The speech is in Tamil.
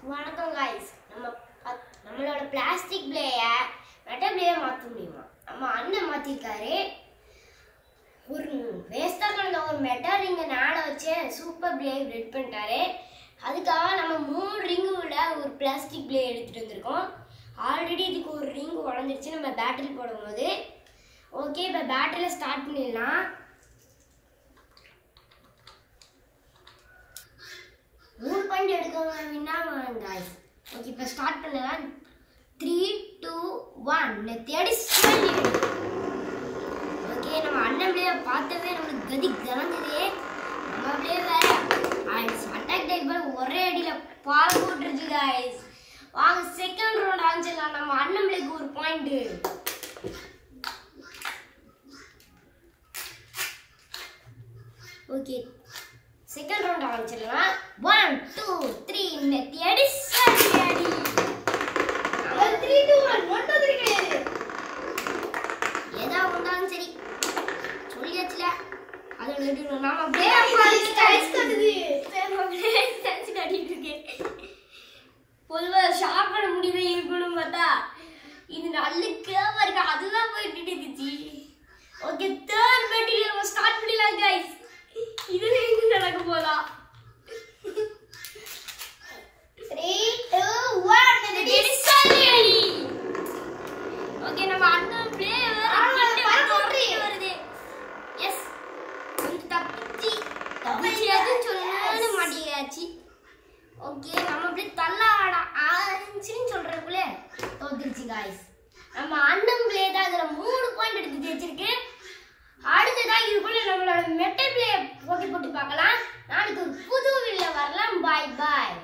வணக்கம் காய்ஸ் நம்ம பத்- நம்மளோட பிளாஸ்டிக் பிளேயை மெட்டல் பிளேயை மாற்ற முடியுமா நம்ம அண்ணன் மாற்றிருக்காரு ஒரு வேஸ்ட்டாக கிடந்த ஒரு மெட்டல் ரிங்கை நாட வச்சு சூப்பர் பிளே ரெட் பண்ணிட்டாரு அதுக்காக நம்ம மூணு ரிங்கு விட ஒரு பிளாஸ்டிக் பிளே எடுத்துகிட்டு வந்திருக்கோம் ஆல்ரெடி இதுக்கு ஒரு ரிங் உடஞ்சிருச்சு நம்ம பேட்டரி போடும்போது ஓகே இப்போ பேட்டரியில் ஸ்டார்ட் பண்ணிடலாம் மூணு பாயிண்ட் எடுக்கணும்னா காய்ஸ் ஓகே இப்போ ஸ்டார்ட் பண்ணலாம் த்ரீ டூ ஒன் தேடி சொல்லி ஓகே நம்ம அண்ணன் பிள்ளைய பார்த்தவே நம்மளுக்கு கதி கலந்தது நம்ம அப்படியே வேற அட்டாக் டைப்பர் ஒரே அடியில் பால் போட்டுருச்சு காய்ஸ் வாங்க செகண்ட் ரவுண்ட் ஆரம்பிச்சிடலாம் நம்ம அண்ணன் பிள்ளைக்கு ஒரு பாயிண்ட் ஓகே செகண்ட் ரவுண்ட் ஆரம்பிச்சிடலாம் ஒன் டூ த்ரீ நெத்தி அடி சரி அடி three two one one two three கிடையாது ஏதா வந்தாலும் சரி சொல்லியாச்சுல அதை எடுக்கணும் நாம அப்படியே டைஸ் கட்டுது நாம அப்படியே டைஸ் கட்டிட்டு இருக்கேன் பொதுவாக சாப்பிட முடிவே இருக்கணும் பார்த்தா இது நல்ல கேவா இருக்கு அதுதான் போயிட்டு இருந்துச்சு ஓகே தேர்ட் மெட்டீரியல் நம்ம ஸ்டார்ட் பண்ணிடலாம் கைஸ் இதுல என்ன நடக்க போதா த்ரீ டூ ஒன் ஓகே நம்ம அண்ணன் பிளே வருது எஸ் கொஞ்சம் தப்பிச்சு தப்பிச்சு எதுவும் சொல்லணும்னு மாட்டேங்காச்சு ஓகே நம்ம அப்படியே தள்ள ஆட ஆரம்பிச்சுன்னு சொல்றதுக்குள்ள தோத்துருச்சு காய்ஸ் நம்ம அண்ணன் பிளே தான் அதுல மூணு பாயிண்ட் எடுத்து வச்சிருக்கு அடுத்ததா இதுக்குள்ள நம்மளோட மெட்டல் பிளே போட்டி போட்டு பார்க்கலாம் நாளைக்கு ஒரு புது வீடியோ வரலாம் பாய் பாய்